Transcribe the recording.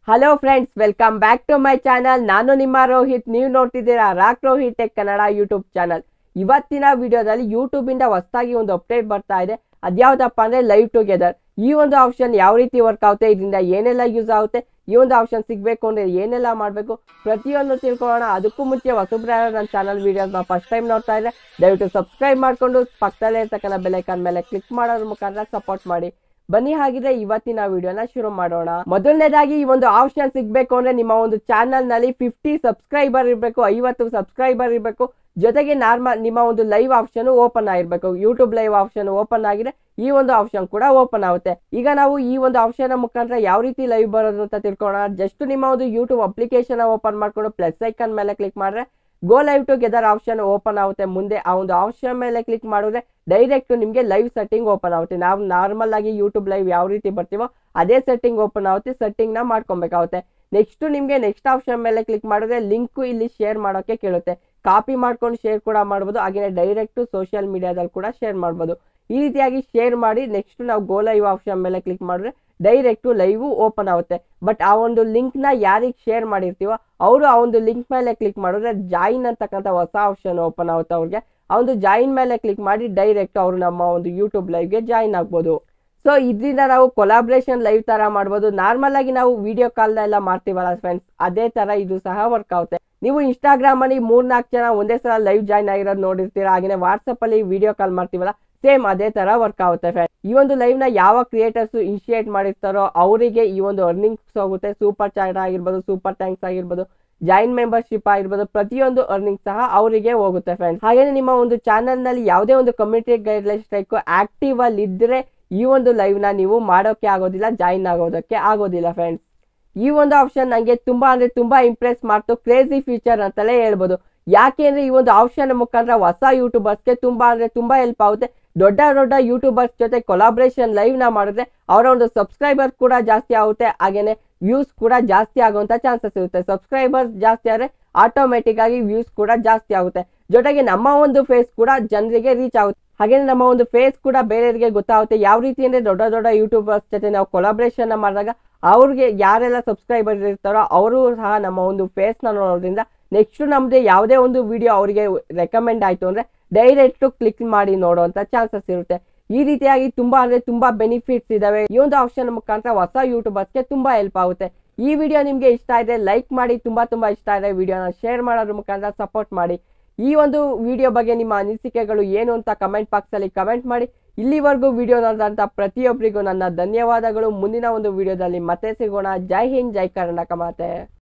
hello friends welcome back to my channel ನಾನು ನಿಮ್ಮ ರೋಹಿತ್ ನೀವು ನೋಡ್ತಿದ್ದೀರಾ rock Rohit tech Kannada YouTube channel ಇವತ್ತಿನ ವಿಡಿಯೋದಲ್ಲಿ ಯೂಟ್ಯೂಬ್ ಇಂದ ಹೊಸದಾಗಿ ಒಂದು ಅಪ್ಡೇಟ್ ಬರ್ತಾ ಇದೆ ಅದ್ಯಾವ್ದಪ್ಪ ಅಂದ್ರೆ ಲೈವ್ ಟುಗೆದರ್ ಈ ಒಂದು ಆಪ್ಷನ್ ಯಾವ ರೀತಿ ವರ್ಕ್ ಆಗುತ್ತೆ ಇದರಿಂದ ಏನೆಲ್ಲ ಯೂಸ್ ಆಗುತ್ತೆ ಈ ಒಂದು ಆಪ್ಷನ್ ಸಿಗಬೇಕು ಅಂದ್ರೆ ಏನೆಲ್ಲ ಮಾಡಬೇಕು ಪ್ರತಿಯೊಂದು ತಿಳ್ಕೊಳ್ಳೋಣ ಅದಕ್ಕೂ ಮುಂಚೆ ಹೊಸಬ್ರ ನನ್ನ ಚಾನಲ್ ವಿಡಿಯೋಸ್ನ ಫಸ್ಟ್ ಟೈಮ್ ನೋಡ್ತಾ ಇದ್ರೆ ದಯವಿಟ್ಟು ಸಬ್ಸ್ಕ್ರೈಬ್ ಮಾಡ್ಕೊಂಡು ಪಕ್ಕದಲ್ಲೇ ಇರ್ತಕ್ಕಂಥ ಬೆಲೈಕನ್ ಮೇಲೆ ಕ್ಲಿಕ್ ಮಾಡೋದ್ರ ಮುಖಾಂತರ ಸಪೋರ್ಟ್ ಮಾಡಿ ಬನ್ನಿ ಹಾಗಿದ್ರೆ ಇವತ್ತಿನ ವಿಡಿಯೋನ ಶುರು ಮಾಡೋಣ ಮೊದಲನೇದಾಗಿ ಈ ಒಂದು ಆಪ್ಷನ್ ಸಿಗ್ಬೇಕು ಅಂದ್ರೆ ನಿಮ್ಮ ಒಂದು ಚಾನಲ್ ನಲ್ಲಿ ಫಿಫ್ಟಿ ಸಬ್ಸ್ಕ್ರೈಬರ್ ಇರಬೇಕು ಐವತ್ತು ಸಬ್ಸ್ಕ್ರೈಬರ್ ಇರಬೇಕು ಜೊತೆಗೆ ನಾರ್ಮಲ್ ನಿಮ್ಮ ಒಂದು ಲೈವ್ ಆಪ್ಷನ್ ಓಪನ್ ಆಗಿರ್ಬೇಕು ಯೂಟ್ಯೂಬ್ ಲೈವ್ ಆಪ್ಷನ್ ಓಪನ್ ಆಗಿದೆ ಈ ಒಂದು ಆಪ್ಷನ್ ಕೂಡ ಓಪನ್ ಆಗುತ್ತೆ ಈಗ ನಾವು ಈ ಒಂದು ಆಪ್ಷನ್ ಮುಖಾಂತರ ಯಾವ ರೀತಿ ಲೈವ್ ಬರೋದು ಅಂತ ತಿಳ್ಕೊಳ್ಳೋಣ ಜಸ್ಟ್ ನಿಮ್ಮ ಒಂದು ಯೂಟ್ಯೂಬ್ ಅಪ್ಲಿಕೇಶನ್ ಓಪನ್ ಮಾಡ್ಕೊಂಡು ಪ್ಲಸ್ ಐಕನ್ ಮೇಲೆ ಕ್ಲಿಕ್ ಮಾಡಿದ್ರೆ go live together option open ಆಗುತ್ತೆ ಮುಂದೆ ಆ ಒಂದು ಆಪ್ಷನ್ ಮೇಲೆ ಕ್ಲಿಕ್ ಮಾಡಿದ್ರೆ ಡೈರೆಕ್ಟ್ ನಿಮಗೆ ಲೈವ್ ಸೆಟ್ಟಿಂಗ್ ಓಪನ್ ಆಗುತ್ತೆ ನಾವು ನಾರ್ಮಲ್ ಆಗಿ ಯೂಟ್ಯೂಬ್ ಲೈವ್ ಯಾವ ರೀತಿ ಬರ್ತೀವೋ ಅದೇ ಸೆಟ್ಟಿಂಗ್ ಓಪನ್ ಆಗುತ್ತೆ ಸೆಟ್ಟಿಂಗ್ ನ ಮಾಡ್ಕೊಬೇಕಾಗುತ್ತೆ ನೆಕ್ಸ್ಟ್ ನಿಮಗೆ ನೆಕ್ಸ್ಟ್ ಆಪ್ಷನ್ ಮೇಲೆ ಕ್ಲಿಕ್ ಮಾಡಿದ್ರೆ ಲಿಂಕ್ ಇಲ್ಲಿ ಶೇರ್ ಮಾಡೋಕೆ ಕೇಳುತ್ತೆ ಕಾಪಿ ಮಾಡ್ಕೊಂಡು ಶೇರ್ ಕೂಡ ಮಾಡ್ಬೋದು ಹಾಗೆ ಡೈರೆಕ್ಟ್ ಸೋಷಿಯಲ್ ಮೀಡಿಯಾದಲ್ಲಿ ಕೂಡ ಶೇರ್ ಮಾಡ್ಬೋದು ಈ ರೀತಿಯಾಗಿ ಶೇರ್ ಮಾಡಿ ನೆಕ್ಸ್ಟ್ ನಾವು ಗೋ ಲೈವ್ ಆಪ್ಷನ್ ಮೇಲೆ ಕ್ಲಿಕ್ ಮಾಡಿದ್ರೆ ಡೈರೆಕ್ಟ್ ಲೈವ್ ಓಪನ್ ಆಗುತ್ತೆ ಬಟ್ ಆ ಒಂದು ಲಿಂಕ್ ನ ಯಾರಿಗೆ ಶೇರ್ ಮಾಡಿರ್ತೀವೋ ಅವರು ಆ ಒಂದು ಲಿಂಕ್ ಮೇಲೆ ಕ್ಲಿಕ್ ಮಾಡಿದ್ರೆ ಜಾಯಿನ್ ಅಂತಕ್ಕಂಥ ಹೊಸ ಆಪ್ಷನ್ ಓಪನ್ ಆಗುತ್ತೆ ಅವ್ರಿಗೆ ಆ ಒಂದು ಜಾಯಿನ್ ಮೇಲೆ ಕ್ಲಿಕ್ ಮಾಡಿ ಡೈರೆಕ್ಟ್ ಅವರು ನಮ್ಮ ಒಂದು ಯೂಟ್ಯೂಬ್ ಲೈವ್ಗೆ ಜಾಯಿನ್ ಆಗ್ಬೋದು ಸೊ ಇದರಿಂದ ನಾವು ಕೊಲಾಬ್ರೇಷನ್ ಲೈವ್ ತರ ಮಾಡ್ಬೋದು ನಾರ್ಮಲ್ ಆಗಿ ನಾವು ವಿಡಿಯೋ ಕಾಲ್ ಎಲ್ಲ ಮಾಡ್ತೀವಲ್ಲ ಫ್ರೆಂಡ್ಸ್ ಅದೇ ತರ ಇದು ಸಹ ವರ್ಕ್ ಆಗುತ್ತೆ ನೀವು ಇನ್ಸ್ಟಾಗ್ರಾಮ್ ಅಲ್ಲಿ ಮೂರ್ನಾಲ್ಕು ಜನ ಒಂದೇ ಸಲ ಲೈವ್ ಜಾಯಿನ್ ಆಗಿರೋದು ನೋಡಿರ್ತೀರಾ ಹಾಗೆ ವಾಟ್ಸಪ್ ಅಲ್ಲಿ ವಿಡಿಯೋ ಕಾಲ್ ಮಾಡ್ತೀವಲ್ಲ ಸೇಮ್ ಅದೇ ತರ ವರ್ಕ್ ಆಗುತ್ತೆ ಫ್ರೆಂಡ್ ಈ ಒಂದು ಲೈವ್ ನ ಯಾವ ಕ್ರಿಯೇಟರ್ಸ್ ಇನಿಷಿಯೇಟ್ ಮಾಡಿರ್ತಾರೋ ಅವರಿಗೆ ಈ ಒಂದು ಅರ್ನಿಂಗ್ಸ್ ಹೋಗುತ್ತೆ ಸೂಪರ್ ಚಾಟ್ ಆಗಿರ್ಬೋದು ಸೂಪರ್ ಟ್ಯಾಂಕ್ಸ್ ಆಗಿರ್ಬೋದು ಜಾಯಿನ್ ಮೆಂಬರ್ಶಿಪ್ ಆಗಿರ್ಬೋದು ಪ್ರತಿಯೊಂದು ಅರ್ನಿಂಗ್ ಸಹ ಅವರಿಗೆ ಹೋಗುತ್ತೆ ಫ್ರೆಂಡ್ಸ್ ಹಾಗೇನೆ ನಿಮ್ಮ ಒಂದು ಚಾನಲ್ ನಲ್ಲಿ ಯಾವುದೇ ಒಂದು ಕಮ್ಯುನಿಟಿ ಗೈಡ್ಲೈನ್ ಸ್ಟ್ರೈಕ್ ಆಕ್ಟಿವ್ ಅಲ್ಲಿ ಇದ್ರೆ ಈ ಒಂದು ಲೈವ್ ನ ನೀವು ಮಾಡೋಕೆ ಆಗೋದಿಲ್ಲ ಜಾಯಿನ್ ಆಗೋದಕ್ಕೆ ಆಗೋದಿಲ್ಲ ಫ್ರೆಂಡ್ಸ್ ಈ ಒಂದು ಆಪ್ಷನ್ ನನಗೆ ತುಂಬಾ ಅಂದ್ರೆ ತುಂಬಾ ಇಂಪ್ರೆಸ್ ಮಾಡ್ತು ಕ್ರೇಜಿ ಫೀಚರ್ ಅಂತಲೇ ಹೇಳ್ಬೋದು ಯಾಕೆ ಅಂದ್ರೆ ಈ ಒಂದು ಆಪ್ಷನ್ ಮುಖಾಂತರ ಹೊಸ ಯೂಟ್ಯೂಬರ್ಸ್ಗೆ ತುಂಬಾ ಅಂದ್ರೆ ತುಂಬಾ ಹೆಲ್ಪ್ ಆಗುತ್ತೆ ದೊಡ್ಡ ದೊಡ್ಡ ಯೂಟ್ಯೂಬರ್ಸ್ ಜೊತೆ ಕೊಲಾಬ್ರೇಷನ್ ಲೈವ್ ನ ಮಾಡಿದ್ರೆ ಅವರ ಒಂದು ಸಬ್ಸ್ಕ್ರೈಬರ್ ಕೂಡ ಜಾಸ್ತಿ ಆಗುತ್ತೆ ಹಾಗೇನೆ ವ್ಯೂಸ್ ಕೂಡ ಜಾಸ್ತಿ ಆಗುವಂತ ಚಾನ್ಸಸ್ ಇರುತ್ತೆ ಸಬ್ಸ್ಕ್ರೈಬರ್ಸ್ ಜಾಸ್ತಿ ಆದ್ರೆ ಆಟೋಮೆಟಿಕ್ ಆಗಿ ವ್ಯೂಸ್ ಕೂಡ ಜಾಸ್ತಿ ಆಗುತ್ತೆ ಜೊತೆಗೆ ನಮ್ಮ ಒಂದು ಫೇಸ್ ಕೂಡ ಜನರಿಗೆ ರೀಚ್ ಆಗುತ್ತೆ ಹಾಗೆ ನಮ್ಮ ಒಂದು ಫೇಸ್ ಕೂಡ ಬೇರೆಯವರಿಗೆ ಗೊತ್ತಾಗುತ್ತೆ ಯಾವ ರೀತಿ ಅಂದ್ರೆ ದೊಡ್ಡ ದೊಡ್ಡ ಯೂಟ್ಯೂಬರ್ಸ್ ಜೊತೆ ನಾವು ಕೊಲಾಬ್ರೇಷನ್ ಮಾಡಿದಾಗ ಅವ್ರಿಗೆ ಯಾರೆಲ್ಲ ಸಬ್ಸ್ಕ್ರೈಬರ್ ಇರ್ತಾರೋ ಅವರು ಸಹ ನಮ್ಮ ಒಂದು ಫೇಸ್ ನ ನೋಡೋದ್ರಿಂದ ನೆಕ್ಸ್ಟ್ ನಮ್ದು ಯಾವುದೇ ಒಂದು ವಿಡಿಯೋ ಅವರಿಗೆ ರೆಕಮೆಂಡ್ ಆಯ್ತು ಅಂದ್ರೆ ಡೈರೆಕ್ಟ್ ಕ್ಲಿಕ್ ಮಾಡಿ ನೋಡುವಂತ ಚಾನ್ಸಸ್ ಇರುತ್ತೆ ಈ ರೀತಿಯಾಗಿ ತುಂಬಾ ಅಂದ್ರೆ ತುಂಬಾ ಬೆನಿಫಿಟ್ಸ್ ಇದಾವೆ ಈ ಒಂದು ಆಪ್ಷನ್ ಮುಖಾಂತರ ಹೊಸ ಯೂಟ್ಯೂಬರ್ಸ್ಗೆ ತುಂಬಾ ಹೆಲ್ಪ್ ಆಗುತ್ತೆ ಈ ವಿಡಿಯೋ ನಿಮ್ಗೆ ಇಷ್ಟ ಇದೆ ಲೈಕ್ ಮಾಡಿ ತುಂಬಾ ತುಂಬಾ ಇಷ್ಟ ಇದೆ ವಿಡಿಯೋನ ಶೇರ್ ಮಾಡೋದ್ರ ಮುಖಾಂತರ ಸಪೋರ್ಟ್ ಮಾಡಿ ಈ ಒಂದು ವಿಡಿಯೋ ಬಗ್ಗೆ ನಿಮ್ಮ ಅನಿಸಿಕೆಗಳು ಏನು ಅಂತ ಕಮೆಂಟ್ ಬಾಕ್ಸ್ ಅಲ್ಲಿ ಕಮೆಂಟ್ ಮಾಡಿ ಇಲ್ಲಿವರೆಗೂ ವಿಡಿಯೋ ನೋಡಿದಂತ ಪ್ರತಿಯೊಬ್ಬರಿಗೂ ನನ್ನ ಧನ್ಯವಾದಗಳು ಮುಂದಿನ ಒಂದು ವಿಡಿಯೋದಲ್ಲಿ ಮತ್ತೆ ಸಿಗೋಣ ಜೈ ಹಿಂದ್ ಜೈ ಕರ್ನಾಟಕ ಮಾತೆ